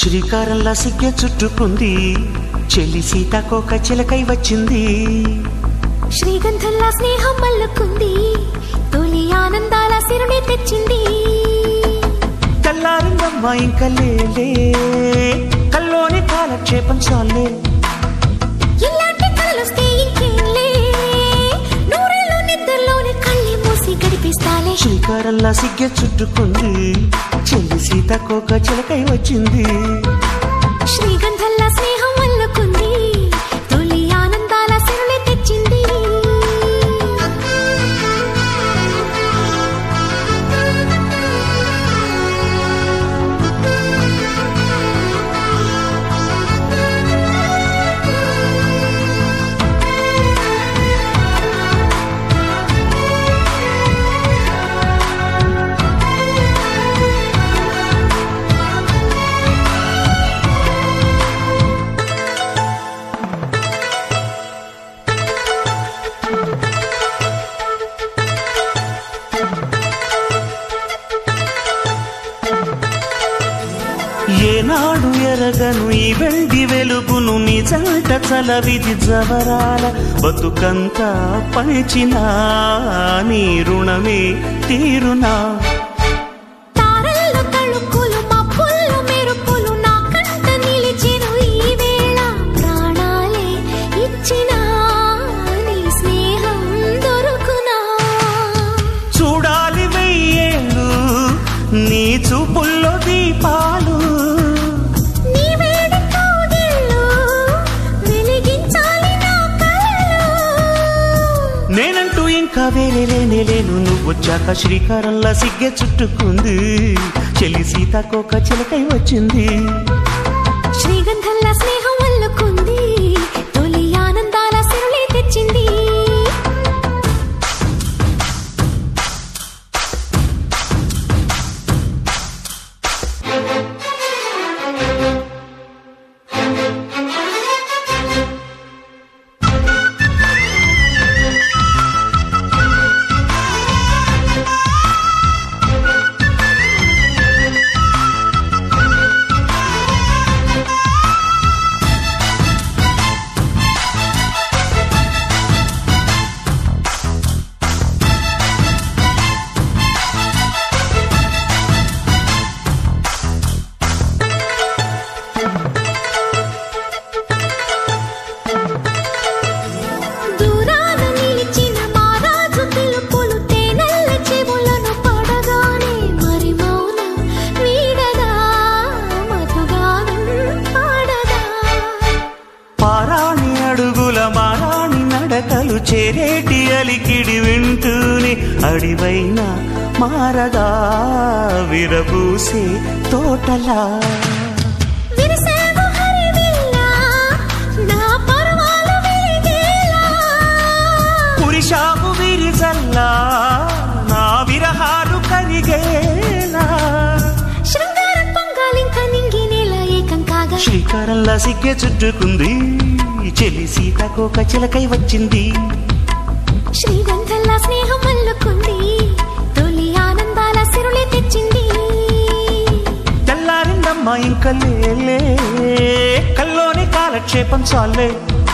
శ్రీకారంలా సిగ్గె చుట్టుకుంది చెల్లి సీతాకోక చిలకై వచ్చింది శ్రీగంధంలా స్నేహం మల్లుకుంది తొలి ఆనందాల సిరుని తెచ్చింది తెల్లారిందమ్మా ఇంకా లేలే కల్లోని కాలక్షేపం చాలే ఇలాంటి కలలొస్తే ఇంకేంలే నూరేళ్ళు నిద్రలోనే కళ్ళి మూసి గడిపిస్తాలే శ్రీకారంలా సిగ్గె చుట్టుకుంది చెల్లి సీతాకోక చిలకై వచ్చింది శ్రీగంధంలా స్నేహం మల్లుకుంది తొలి ఆనందాల సిరుని తెచ్చింది ఏనాడు ఎరగను ఈ వెండి వెలుగును నీ జంట చలవిది జవరాల బతుకంతా పంచినా నీ రుణమే తీరునా తారల్లో తళుక్కులు మబ్బుల్లో మెరుపులు నా కంట నిలిచెను ఈ వేళ ప్రాణాలే ఇచ్చినా నీ స్నేహం దొరుకునా చూడాలి వెయ్యేళ్ళు నీ చూపుల్లో దీపాలు నీ వేడి కౌగిళ్ళు వెలిగించాలి నా కలలు నేనంటూ ఇంకా వేరే లేనే లేను నువ్వు వచ్చాక శ్రీకారంలా సిగ్గె చుట్టుకుంది చెల్లి సీతాకోక చిలకై వచ్చింది శ్రీగంధంలా స్నేహం అల్లుకుంది తొలి ఆనందాల సిరులే తెచ్చింది దూరాన నిలిచిన మారాజు పిలుపులు తేనెల్ల చెవులను పడగానే మరి మౌనం వీడదా మధుగానం పాడదా పారాణి అడుగుల మారాణి నడకలు చేరేటి అలికిడి వింటూనే అడివైన మారదా విరబూసే తోటలా విరిసేవు హరివిల్లా నా పర్వాలు వెలిగేలా కురిశాము విరిజల్లా నా విరహాలు కరిగేలా శృంగార పొంగాలింక నింగినేలా ఏకం కాగా శ్రీకారంలా సిగ్గే చుట్టుకుంది చెల్లి సీతాకోక చిలకై వచ్చింది శ్రీగంధంలా స్నేహం అల్లుకుంది తొలి ఆనందాల సిరులే తెచ్చింది తెల్లారిందమ్మా ఇంకా లేలే కల్లోని కాలక్షేపం చాలే